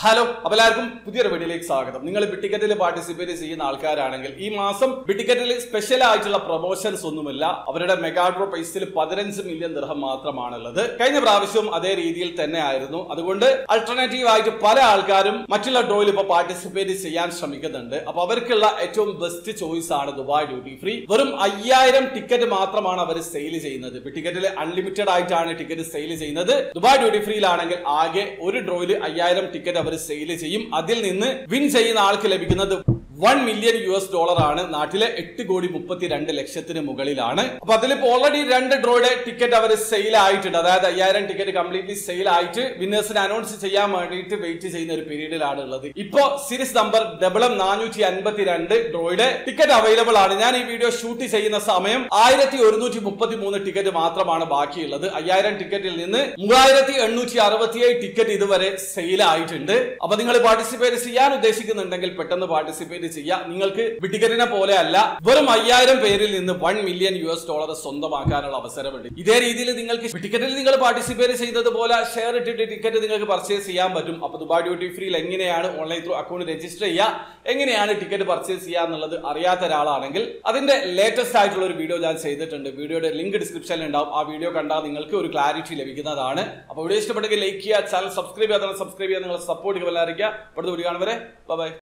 hello അപ്പൊ എല്ലാവർക്കും പുതിയൊരു വീഡിയോയിലേക്ക് സ്വാഗതം നിങ്ങൾ ബിട്ടിക്കറ്റിൽ പാർട്ടിസിപ്പേറ്റ് ചെയ്യുന്ന ആൾക്കാരാണെങ്കിൽ ഈ മാസം ബിട്ടിക്കറ്റിൽ സ്പെഷ്യൽ ആയിട്ടുള്ള പ്രൊമോഷൻസ് ഒന്നുമില്ല അവരുടെ മെഗാഡ്രോ പൈസയിൽ പതിനഞ്ച് മില്യൺ ദൃഹം മാത്രമാണുള്ളത് കഴിഞ്ഞ പ്രാവശ്യവും അതേ രീതിയിൽ തന്നെ ആയിരുന്നു അതുകൊണ്ട് അൾട്ടർനേറ്റീവ് ആയിട്ട് പല ആൾക്കാരും മറ്റുള്ള ഡ്രോയിൽ ഇപ്പൊ പാർട്ടിസിപ്പേറ്റ് ചെയ്യാൻ ശ്രമിക്കുന്നുണ്ട് അപ്പൊ അവർക്കുള്ള ഏറ്റവും ബെസ്റ്റ് ചോയ്സ് ആണ് ദുബായ് ഡ്യൂട്ടി ഫ്രീ വെറും അയ്യായിരം ടിക്കറ്റ് മാത്രമാണ് അവർ സെയിൽ ചെയ്യുന്നത് ടിക്കറ്റിൽ അൺലിമിറ്റഡ് ആയിട്ടാണ് ടിക്കറ്റ് സെയിൽ ചെയ്യുന്നത് ദുബായ് ഡ്യൂട്ടി ഫ്രീയിലാണെങ്കിൽ ആകെ ഒരു ഡ്രോയിൽ അയ്യായിരം ടിക്കറ്റ് അവർ സെയിൽ ചെയ്യും അതിൽ നിന്ന് വിൻ ചെയ്യുന്ന ആൾക്ക് ലഭിക്കുന്നത് വൺ മില്യൺ യു എസ് ഡോളർ ആണ് നാട്ടിലെ എട്ട് കോടി മുപ്പത്തിരണ്ട് ലക്ഷത്തിന് മുകളിലാണ് അപ്പൊ അതിലിപ്പോ ഓൾറെഡി രണ്ട് ഡ്രോയുടെ ടിക്കറ്റ് അവർ സെയിൽ ആയിട്ടുണ്ട് അതായത് അയ്യായിരം ടിക്കറ്റ് കംപ്ലീറ്റ്ലി സെയിൽ ആയിട്ട് വിന്നേഴ്സിനെ അനൗൺസ് ചെയ്യാൻ വേണ്ടിയിട്ട് വെയിറ്റ് ചെയ്യുന്ന ഒരു പീരീഡിലാണ് ഉള്ളത് ഇപ്പോ സീരീസ് നമ്പർ ഡബിൾ എം നാനൂറ്റി അൻപത്തി രണ്ട് ഡ്രോയുടെ ടിക്കറ്റ് അവൈലബിൾ ആണ് ഞാൻ ഈ വീഡിയോ ഷൂട്ട് ചെയ്യുന്ന സമയം ആയിരത്തി ഒരുന്നൂറ്റി മുപ്പത്തി മൂന്ന് ടിക്കറ്റ് മാത്രമാണ് ബാക്കിയുള്ളത് അയ്യായിരം ടിക്കറ്റിൽ നിന്ന് മൂവായിരത്തി എണ്ണൂറ്റി അറുപത്തിയേഴ് ടിക്കറ്റ് ഇതുവരെ സെയിൽ ആയിട്ടുണ്ട് അപ്പൊ നിങ്ങൾ പാർട്ടിസിപ്പേറ്റ് ചെയ്യാൻ ഉദ്ദേശിക്കുന്നുണ്ടെങ്കിൽ പെട്ടെന്ന് പാർട്ടിസിപ്പേറ്റ് ചെയ്യുക നിങ്ങൾക്ക് ടിക്കറ്റിനെ പോലെ അല്ല വെറും അയ്യായിരം പേരിൽ നിന്ന് വൺ മില്യൺ യു എസ് ഡോളർ സ്വന്തമാക്കാനുള്ള അവസരമുണ്ട് ഇതേ രീതിയിൽ നിങ്ങൾക്ക് ടിക്കറ്റിൽ നിങ്ങൾ പാർട്ടിസിപ്പേറ്റ് ചെയ്തതുപോലെ ഷെയർ ഇട്ടിട്ട് ടിക്കറ്റ് നിങ്ങൾക്ക് പർച്ചേസ് ചെയ്യാൻ പറ്റും അപ്പൊ ദുബായ് ഡ്യൂട്ടി ഫ്രീയിൽ എങ്ങനെയാണ് ഓൺലൈൻ ത്രൂ അക്കൗണ്ട് രജിസ്റ്റർ ചെയ്യുക എങ്ങനെയാണ് ടിക്കറ്റ് പർച്ചേസ് ചെയ്യുക എന്നുള്ളത് അറിയാത്ത ഒരാളാണെങ്കിൽ അതിന്റെ ലേറ്റസ്റ്റ് ആയിട്ടുള്ള ഒരു വീഡിയോ ഞാൻ ചെയ്തിട്ടുണ്ട് വീഡിയോയുടെ ലിങ്ക് ഡിസ്ക്രിപ്ഷനിൽ ഉണ്ടാവും ആ വീഡിയോ കണ്ടാൽ നിങ്ങൾക്ക് ഒരു ക്ലാരിറ്റി ലഭിക്കുന്നതാണ് അപ്പോൾ വീഡിയോ ഇഷ്ടപ്പെട്ടെങ്കിൽ ലൈക്ക് ചെയ്യുക ചാനൽ സബ്സ്ക്രൈബ് ചെയ്യാതെ സബ്സ്ക്രൈബ് ചെയ്യാൻ നിങ്ങളെ സപ്പോർട്ട് ചെയ്യാൻ അറിയിക്കുക അടുത്ത വീഡിയോ കാണുവരെ ബൈ